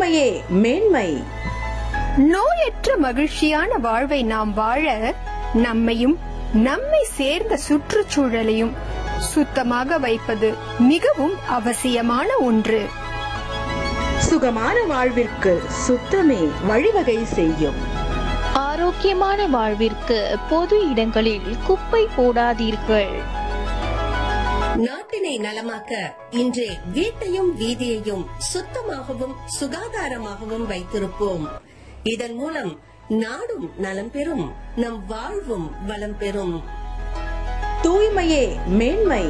தூய்மையே மேன்மை நோயற்ற மகிழ்ச்சியான வாழ்வை நாம் வாழ நம்மையும் நம்மை சேர்ந்த சுற்றுச்சூழலையும் சுத்தமாக வைப்பது மிகவும் அவசியமான ஒன்று சுகமான வாழ்விற்கு சுத்தமே வழிவகை செய்யும் ஆரோக்கியமான வாழ்விற்கு பொது இடங்களில் குப்பை போடாதீர்கள் நாட்டினை நலமாக்க இன்றே வீட்டையும் வீதியையும் சுத்தமாகவும் சுகாதாரமாகவும் வைத்திருப்போம் இதன் மூலம் நாடும் நலம் பெறும் நம் வாழ்வும் வளம் பெறும் தூய்மையே மேன்மை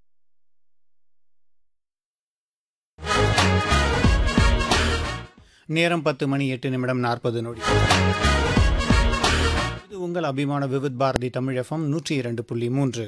நேரம் பத்து மணி எட்டு நிமிடம் நாற்பது நொடி இது உங்கள் அபிமான விவித் பாரதி தமிழ் எஃப்எம் நூற்றி இரண்டு புள்ளி மூன்று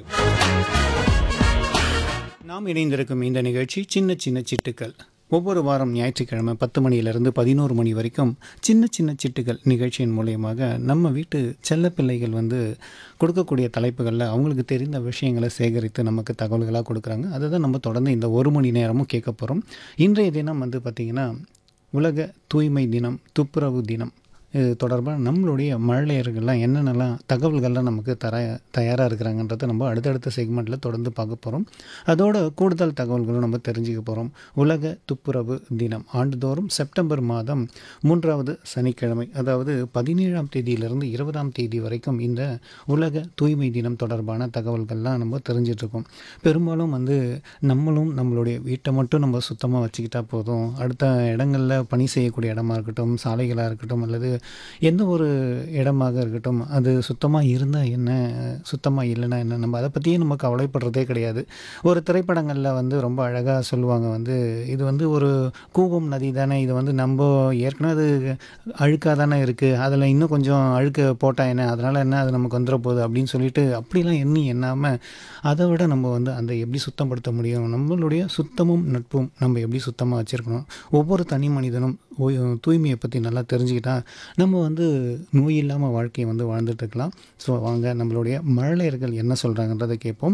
நாம் இணைந்திருக்கும் இந்த நிகழ்ச்சி சின்ன சின்ன சிட்டுக்கள் ஒவ்வொரு வாரம் ஞாயிற்றுக்கிழமை பத்து மணியிலிருந்து பதினோரு மணி வரைக்கும் சின்ன சின்ன சிட்டுகள் நிகழ்ச்சியின் மூலியமாக நம்ம வீட்டு செல்ல பிள்ளைகள் வந்து கொடுக்கக்கூடிய தலைப்புகளில் அவங்களுக்கு தெரிந்த விஷயங்களை சேகரித்து நமக்கு தகவல்களாக கொடுக்குறாங்க அதை தான் நம்ம தொடர்ந்து இந்த ஒரு மணி நேரமும் கேட்க போகிறோம் இன்றைய தினம் வந்து பார்த்திங்கன்னா உலக தூய்மை தினம் துப்புரவு தினம் இது தொடர்பாக நம்மளுடைய மழலையர்கள்லாம் என்னென்னலாம் தகவல்கள்லாம் நமக்கு தர தயாராக இருக்கிறாங்கன்றதை நம்ம அடுத்தடுத்த செக்மெண்ட்டில் தொடர்ந்து பார்க்க போகிறோம் அதோட கூடுதல் தகவல்களும் நம்ம தெரிஞ்சுக்க போகிறோம் உலக துப்புரவு தினம் ஆண்டுதோறும் செப்டம்பர் மாதம் மூன்றாவது சனிக்கிழமை அதாவது பதினேழாம் தேதியிலிருந்து இருபதாம் தேதி வரைக்கும் இந்த உலக தூய்மை தினம் தொடர்பான தகவல்கள்லாம் நம்ம தெரிஞ்சிட்ருக்கோம் பெரும்பாலும் வந்து நம்மளும் நம்மளுடைய வீட்டை மட்டும் நம்ம சுத்தமாக வச்சுக்கிட்டா போதும் அடுத்த இடங்களில் பணி செய்யக்கூடிய இடமா இருக்கட்டும் சாலைகளாக இருக்கட்டும் அல்லது எந்த ஒரு இடமாக இருக்கட்டும் அது சுத்தமாக இருந்தால் என்ன சுத்தமாக இல்லைன்னா என்ன நம்ம அதை பற்றியே நம்ம கவலைப்படுறதே கிடையாது ஒரு திரைப்படங்களில் வந்து ரொம்ப அழகாக சொல்லுவாங்க வந்து இது வந்து ஒரு கூவம் நதி தானே இது வந்து நம்ம ஏற்கனவே அது அழுக்காக தானே இருக்குது அதில் இன்னும் கொஞ்சம் அழுக்க போட்டால் என்ன அதனால் என்ன அது நமக்கு வந்துட போகுது அப்படின்னு சொல்லிட்டு அப்படிலாம் எண்ணி எண்ணாமல் அதை விட நம்ம வந்து அந்த எப்படி சுத்தப்படுத்த முடியும் நம்மளுடைய சுத்தமும் நட்பும் நம்ம எப்படி சுத்தமாக வச்சுருக்கணும் ஒவ்வொரு தனி மனிதனும் ஓய்- தூய்மையை பற்றி நல்லா தெரிஞ்சுக்கிட்டா நம்ம வந்து நோய் இல்லாமல் வாழ்க்கையை வந்து வாழ்ந்துட்டு இருக்கலாம் ஸோ வாங்க நம்மளுடைய மழலையர்கள் என்ன சொல்கிறாங்கன்றதை கேட்போம்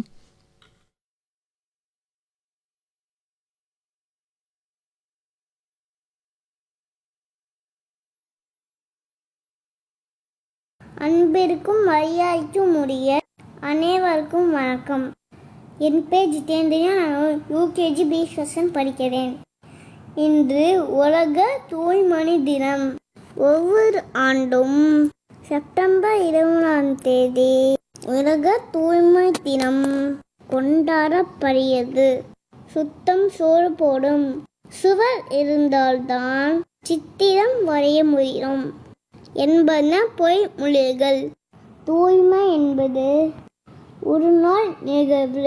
அன்பிற்கும் மரியாதைக்கும் உரிய அனைவருக்கும் வணக்கம் என் பேர் ஜிதேந்திரா நான் யூகேஜி பி செஷன் படிக்கிறேன் இன்று உலக தூய்மணி தினம் ஒவ்வொரு ஆண்டும் செப்டம்பர் இருபதாம் தேதி உலக தூய்மை தினம் கொண்டாடப்படுகிறது சுத்தம் சோறு போடும் சுவர் இருந்தால்தான் சித்திரம் வரைய முடியும் என்பன பொய் மொழிகள் தூய்மை என்பது ஒரு நாள் நிகழ்வு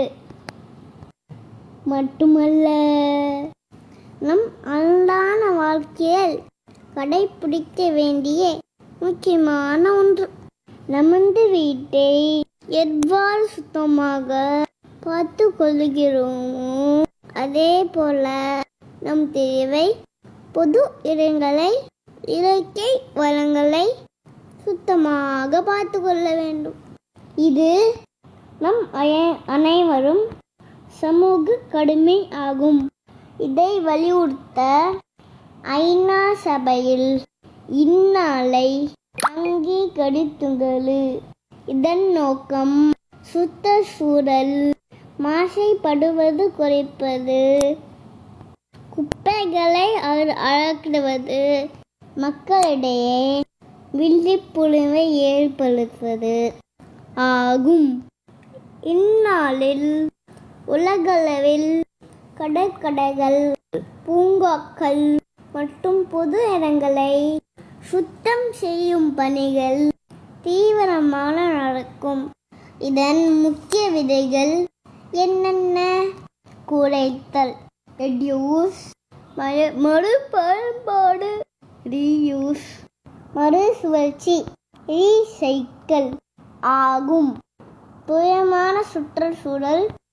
மட்டுமல்ல நம் அன்றாட வாழ்க்கையில் கடைபிடிக்க வேண்டிய முக்கியமான ஒன்று நமது வீட்டை எவ்வாறு சுத்தமாக பார்த்து கொள்கிறோமோ அதே போல நம் தேவை பொது இடங்களை இயற்கை வளங்களை சுத்தமாக பார்த்து கொள்ள வேண்டும் இது நம் அய- அனைவரும் சமூக கடுமை ஆகும் இதை வலியுறுத்த ஐநா சபையில் இந்நாளை அங்கீகரித்துள்ளது இதன் நோக்கம் சுத்த சூழல் மாசைப்படுவது குறைப்பது குப்பைகளை அக- அகற்றுவது மக்களிடையே விழிப்புணர்வை ஏற்படுத்துவது ஆகும் இந்நாளில் உலகளவில் கடற்கடைகள் பூங்காக்கள் மற்றும் பொது இடங்களை சுத்தம் செய்யும் பணிகள் தீவிரமாக நடக்கும் இதன் முக்கிய விதைகள் என்னென்ன குறைத்தல் ரெடியூஸ் மறுபயன்பாடு ரீயூஸ் மறுசுழற்சி ரீசைக்கிள் ஆகும் தூயமான சுற்றுச்சூழல்